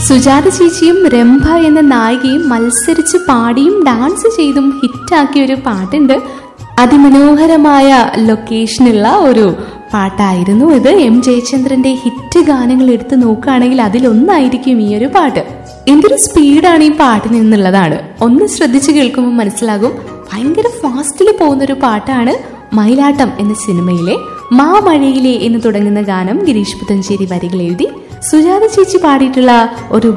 സുജാത ചേച്ചിയും രംഭ എന്ന നായികയും മത്സരിച്ച് പാടിയും ഡാൻസ് ചെയ്തും ഹിറ്റാക്കിയ ഒരു പാട്ടുണ്ട് അതിമനോഹരമായ ലൊക്കേഷനുള്ള ഒരു പാട്ടായിരുന്നു ഇത് എം ജയചന്ദ്രന്റെ ഹിറ്റ് ഗാനങ്ങൾ എടുത്ത് നോക്കുകയാണെങ്കിൽ അതിലൊന്നായിരിക്കും ഈ ഒരു പാട്ട് എന്തൊരു സ്പീഡാണ് ഈ പാട്ടിന് എന്നുള്ളതാണ് ഒന്ന് ശ്രദ്ധിച്ചു കേൾക്കുമ്പോൾ മനസ്സിലാകും ഭയങ്കര ഫാസ്റ്റിൽ പോകുന്ന ഒരു പാട്ടാണ് മയിലാട്ടം എന്ന സിനിമയിലെ മാമഴയിലെ എന്ന് തുടങ്ങുന്ന ഗാനം ഗിരീഷ് പുത്തഞ്ചേരി വരികൾ എഴുതി സുജാത ചേച്ചി പാടിയിട്ടുള്ള ഒരു